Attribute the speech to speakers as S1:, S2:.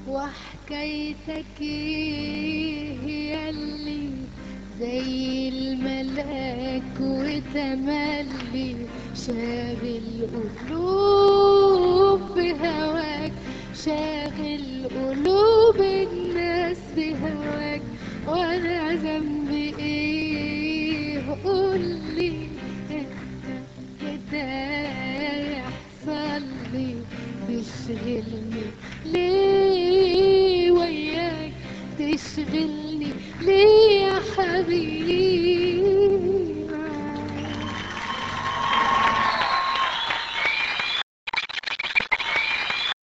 S1: وحكايتك ايه هي اللي زي الملاك وتملي شاغل قلوب بهواك شاغل قلوب الناس بهواك وانا ذنبي ايه قولي كده يحصل لي تشغلني ليه وياك تشغلني ليه يا حبيبي